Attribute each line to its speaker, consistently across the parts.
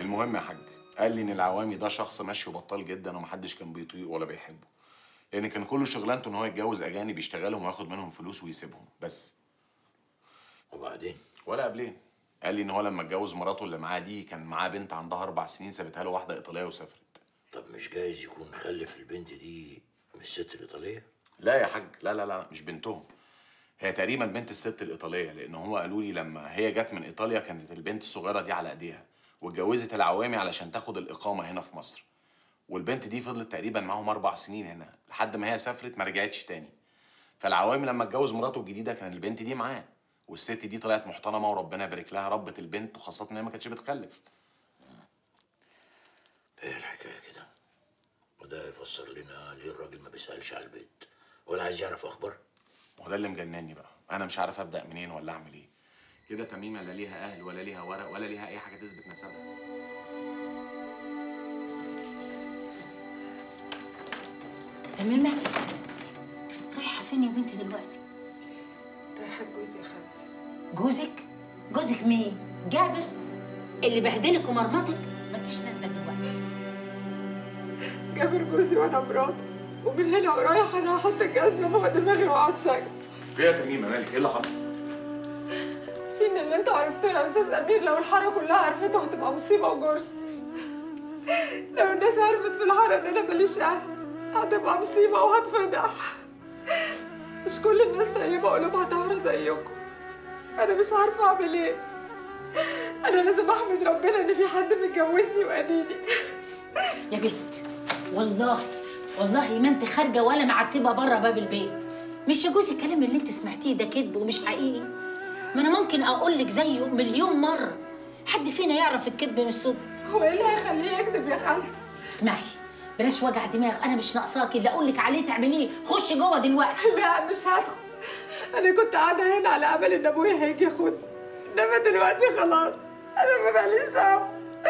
Speaker 1: المهم يا حاج قال لي ان العوامي ده شخص ماشي وبطال جدا ومحدش كان بيطيقه ولا بيحبه لان كان كل شغلانته ان هو يتجوز اجانب يشتغلهم وياخد منهم فلوس ويسيبهم بس
Speaker 2: وبعدين
Speaker 1: ولا قبلين قال لي ان هو لما اتجوز مراته اللي معاه دي كان معاه بنت عندها اربع سنين سابتها له واحده ايطاليه وسافرت
Speaker 2: طب مش جايز يكون خلف البنت دي من الست الايطاليه
Speaker 1: لا يا حاج لا لا لا مش بنتهم هي تقريبا بنت الست الايطاليه لان هم قالوا لي لما هي جت من ايطاليا كانت البنت الصغيره دي على ايديها واتجوزت العوامي علشان تاخد الاقامه هنا في مصر والبنت دي فضلت تقريبا معاهم اربع سنين هنا لحد ما هي سافرت ما رجعتش تاني فالعوامي لما اتجوز مراته الجديده كان البنت دي معاه والست دي طلعت محترمه وربنا يبارك لها ربت البنت وخاصه ان هي ما كانتش بتخلف
Speaker 2: ايه الحكايه كده وده يفسر لنا ليه الراجل ما بيسالش على البيت ولا عايز يعرف اخبار
Speaker 1: ما هو ده اللي مجنني بقى انا مش عارف ابدا منين ولا اعمل ايه كده تميمه لا ليها اهل ولا ليها ورق ولا ليها اي حاجه تثبت نسبها
Speaker 3: تميمة رايحة فين يا بنتي دلوقتي؟
Speaker 4: رايحة لجوزي يا خالتي
Speaker 3: جوزك؟ جوزك مين؟ جابر؟ اللي بهدلك ومرمطك؟ ما انتش نازلة دلوقتي
Speaker 4: جابر جوزي وانا مراته ومن هنا ورايح انا هحط الجزمة فوق دماغي واقعد ساكت
Speaker 1: في يا تميمه مالك ايه اللي حصل
Speaker 4: فين اللي انتوا عرفتوه يا استاذ امير لو الحاره كلها عرفته هتبقى مصيبه وجرس لو الناس عرفت في الحاره ان انا ماليش اهل هتبقى مصيبه وهتفضح مش كل الناس طيبه قلوبها طاهره زيكم انا مش عارفه اعمل ايه انا لازم احمد ربنا ان في حد متجوزني وانيني
Speaker 3: يا بنت والله والله ما انت خارجة ولا معتبة بره باب البيت مش يا جوزي الكلام اللي انت سمعتيه ده كذب ومش حقيقي ما انا ممكن اقول لك زيه مليون مرة حد فينا يعرف الكذب من الصدق
Speaker 4: هو ايه اللي هيخليه يكذب يا خالتي
Speaker 3: اسمعي بلاش وجع دماغ انا مش ناقصاكي اللي اقول لك عليه تعمليه خشي جوه دلوقتي
Speaker 4: لا مش هدخل انا كنت قاعده هنا على امل ان ابويا هيجي ياخدني انما دلوقتي خلاص انا ما بقاليش هم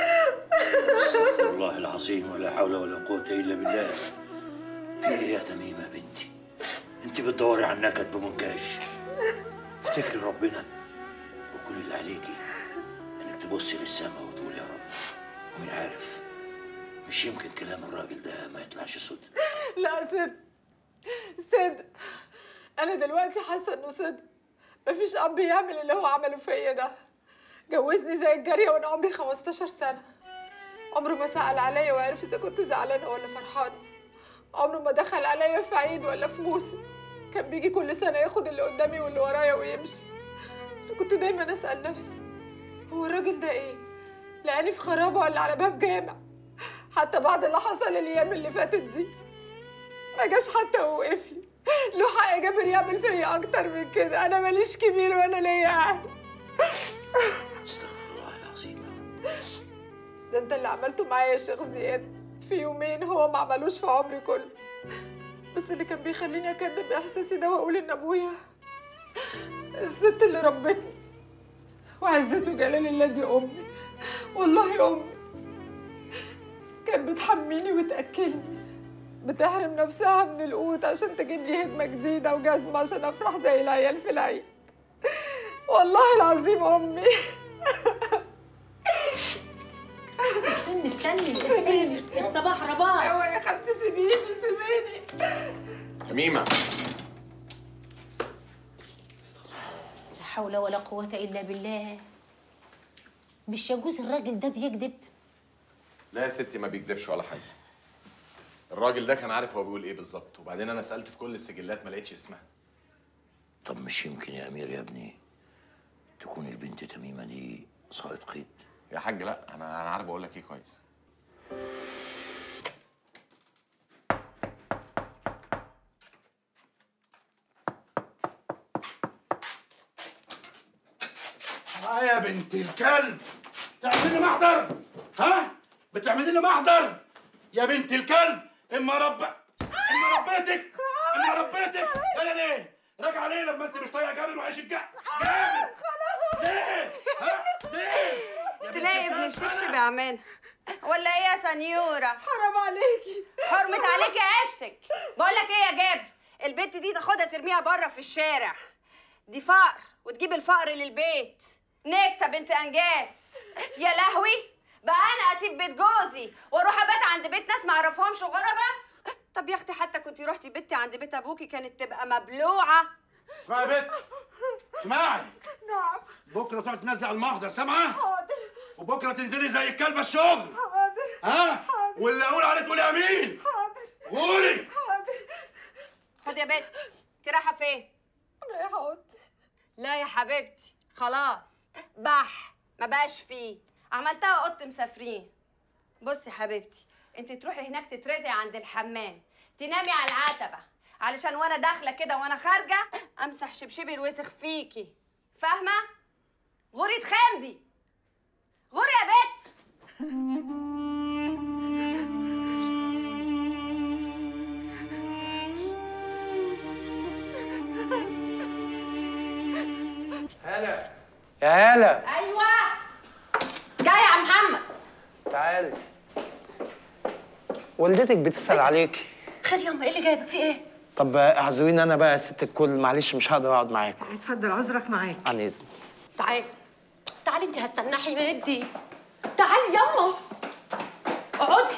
Speaker 2: استغفر الله العظيم ولا حول ولا قوه الا بالله في ايه يا تميمه بنتي انت بتدوري على النكد بمنكاش افتكري ربنا وكل اللي عليكي انك تبصي للسماء وتقولي يا رب ومين عارف مش يمكن كلام الراجل ده ما يطلعش صدق
Speaker 4: لا صدق صدق انا دلوقتي حاسه انه صدق مفيش اب يعمل اللي هو عمله فيا ده جوزني زي الجاريه وانا عمري 15 سنه عمره ما سأل عليا وعرف اذا كنت زعلانه ولا فرحانه عمره ما دخل عليا في عيد ولا في موسم كان بيجي كل سنه ياخد اللي قدامي واللي ورايا ويمشي أنا كنت دايما اسال نفسي هو الراجل ده ايه لقاني في خرابه ولا على باب جامع حتى بعد اللي حصل الايام اللي فاتت دي ما جاش حتى ووقف لي له حق جابر يعمل فيا اكتر من كده انا ماليش كبير ولا ليا اهل
Speaker 2: استغفر الله العظيم يا رب
Speaker 4: ده انت اللي عملته معايا يا شيخ زياد في يومين هو ما عملوش في عمري كله بس اللي كان بيخليني اكدب احساسي ده واقول ان ابويا الست اللي ربتني وعزته جلال الله دي امي والله امي كانت بتحميني وتاكلني بتحرم نفسها من القوت عشان تجيب لي هدمه جديده وجزمه عشان افرح زي العيال في العيد والله العظيم امي
Speaker 3: استني استني استني الصباح رباح
Speaker 4: اوعي يا خالتي سيبيني سيبيني
Speaker 1: تميمه
Speaker 3: لا حول ولا قوة إلا بالله مش يجوز الراجل ده بيكذب
Speaker 1: لا يا ستي ما بيكدبش ولا حاجه الراجل ده كان عارف هو بيقول ايه بالظبط وبعدين انا سالت في كل السجلات ما لقيتش اسمها
Speaker 2: طب مش يمكن يا امير يا ابني تكون البنت تميمه دي صايد قيد
Speaker 1: يا حاج لا انا انا عارف اقول لك ايه كويس
Speaker 5: اه يا بنت الكلب تعملي لي محضر ها بتعملي لي محضر يا بنت الكلب اما رب اما ربيتك اما ربيتك انا ليه راجع ليه لما انت مش طايقه جابر وعيش الجا جابر ليه ها ليه يا بنت
Speaker 6: تلاقي ابن
Speaker 5: الكلب،
Speaker 6: الشيخ
Speaker 5: أنا-
Speaker 6: بيعملها ولا ايه يا سنيوره
Speaker 4: حرام عليكي
Speaker 6: حرمت عليكي عيشتك بقول لك ايه يا جاب البنت دي تاخدها ترميها بره في الشارع دي فقر وتجيب الفقر للبيت نكسه بنت انجاز يا لهوي بقى انا بيت جوزي واروح ابات عند بيت ناس ما اعرفهمش غربة طب يا اختي حتى كنت رحتي بيتي عند بيت ابوكي كانت تبقى مبلوعه
Speaker 5: اسمعي يا بت اسمعي
Speaker 4: نعم
Speaker 5: بكره تقعد تنزلي على المحضر سامعه
Speaker 4: حاضر
Speaker 5: وبكره تنزلي زي الكلبه الشغل
Speaker 4: حاضر
Speaker 5: ها واللي اقول عليه تقولي امين
Speaker 4: حاضر
Speaker 5: قولي
Speaker 4: حاضر
Speaker 6: خد يا بت انت رايحه فين
Speaker 4: رايحة اوضتي
Speaker 6: لا يا حبيبتي خلاص بح ما بقاش فيه عملتها اوضه مسافرين بصي يا حبيبتي انت تروحي هناك تترزعي عند الحمام تنامي على العتبه علشان وانا داخله كده وانا خارجه امسح شبشبي الوسخ فيكي فاهمه غوري خامدي غوري يا بت
Speaker 7: يا هلا
Speaker 6: ايوه جاي يا محمد
Speaker 7: تعالي والدتك بتسأل عليك
Speaker 3: خير يما ايه اللي جايبك في ايه
Speaker 7: طب اعذريني انا بقى يا ست الكل معلش مش هقدر اقعد معاكم
Speaker 4: اتفضل عذرك معاك
Speaker 7: عن اذن
Speaker 3: تعالي تعالي انت هتتنحي بدي تعالي يما اقعدي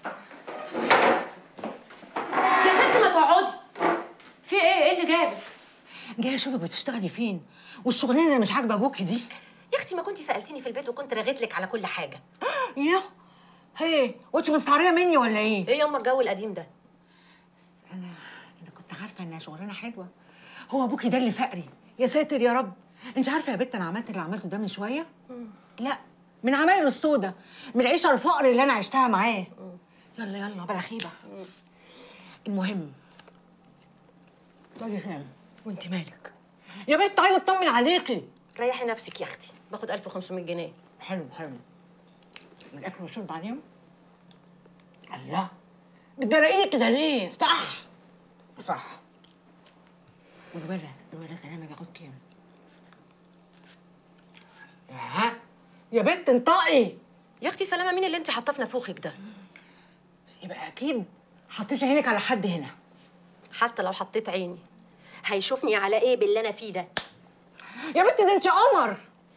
Speaker 3: يا ست ما تقعدي في ايه ايه اللي جابك
Speaker 8: جاي اشوفك بتشتغلي فين والشغلانه اللي مش عاجبه ابوكي دي
Speaker 3: يا اختي ما كنتي سالتيني في البيت وكنت رغيت لك على كل حاجه
Speaker 8: يا هي وانت مستعريه مني ولا ايه
Speaker 3: ايه يما الجو القديم ده
Speaker 8: انا انا كنت عارفه انها شغلانه حلوه هو ابوكي ده اللي فقري يا ساتر يا رب انت عارفه يا بت انا عملت اللي عملته ده من شويه لا من عمايله السودا من العيشه الفقر اللي انا عشتها معاه يلا يلا بلا خيبه المهم تقولي فين
Speaker 3: وانت مالك
Speaker 8: يا بت عايزه اطمن عليكي
Speaker 3: ريحي نفسك يا اختي باخد 1500 جنيه
Speaker 8: حلو حلو الاكل والشرب عليهم الله بتدرقيني كده ليه صح صح والولد الولد سلامه بياخد كام ها يا بنت انطقي
Speaker 3: يا اختي سلامه مين اللي انت حاطاه في نافوخك ده
Speaker 8: يبقى اكيد حطيتي عينك على حد هنا
Speaker 3: حتى لو حطيت عيني هيشوفني على ايه باللي انا فيه ده
Speaker 8: يا بنت ده انت قمر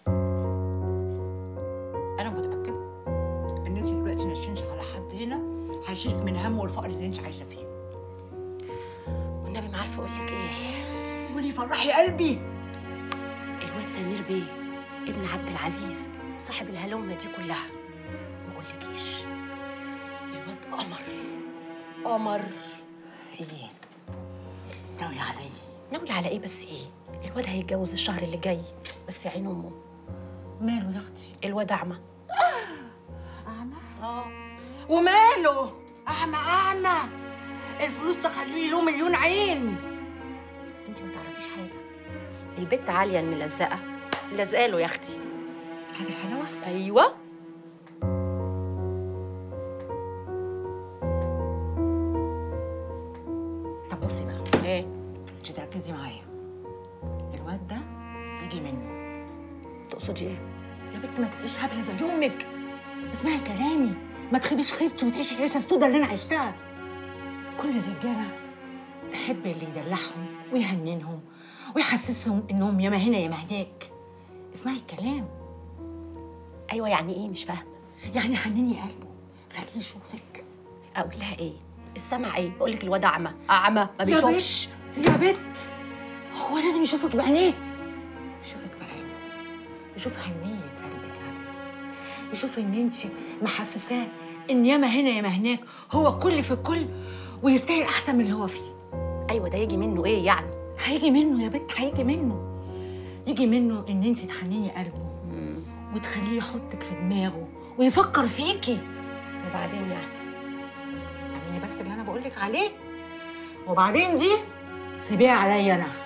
Speaker 8: انا متاكده ان انت دلوقتي نشنش على حد هنا هيشيلك من الهم والفقر اللي انت عايشه فيه
Speaker 3: والنبي ما عارفه اقول لك ايه
Speaker 8: قولي فرحي قلبي
Speaker 3: الواد سمير بيه ابن عبد العزيز صاحب الهلمه دي كلها ما اقولكيش الواد قمر قمر
Speaker 8: ايه ناوي عليا
Speaker 3: ناوي على ايه بس ايه الواد هيتجوز الشهر اللي جاي بس يا عين امه
Speaker 8: ماله يا اختي
Speaker 3: الواد اعمى
Speaker 8: أعمى؟ اه وماله؟ أعمى أعمى الفلوس تخليه له مليون عين
Speaker 3: بس انت ما تعرفيش حاجه البت عاليه الملزقه لازقاله يا اختي
Speaker 8: هذه الحلاوة؟
Speaker 3: ايوه
Speaker 8: طب بصي بقى
Speaker 3: ايه
Speaker 8: مش تركزي معايا الواد ده يجي منه
Speaker 3: تقصدي ايه
Speaker 8: يا بنت ما تبقيش هبلة زي أمك اسمعي كلامي ما تخيبيش خيبتي وتعيشي العيشة السودا اللي أنا عشتها كل الرجالة تحب اللي يدلعهم ويهننهم ويحسسهم إنهم ياما هنا ياما هناك اسمعي الكلام
Speaker 3: ايوه يعني ايه مش فاهمه
Speaker 8: يعني حنني قلبه خليه يشوفك
Speaker 3: اقول لها ايه السمع ايه بقول لك الواد اعمى اعمى ما
Speaker 8: يا
Speaker 3: بيشوفش
Speaker 8: بت يا بت هو لازم يشوفك بعينيه يشوفك بعينه يشوف حنية قلبك عليه يشوف ان انت محسساه ان ياما هنا ياما هناك هو كل في الكل ويستاهل احسن من اللي هو فيه
Speaker 3: ايوه ده يجي منه ايه يعني
Speaker 8: هيجي منه يا بت هيجي منه يجي منه ان انت تحنيني قلبه وتخليه يحطك في دماغه ويفكر فيكي
Speaker 3: وبعدين يعني
Speaker 8: اعملي بس اللي انا بقولك عليه وبعدين دي سيبيها عليا انا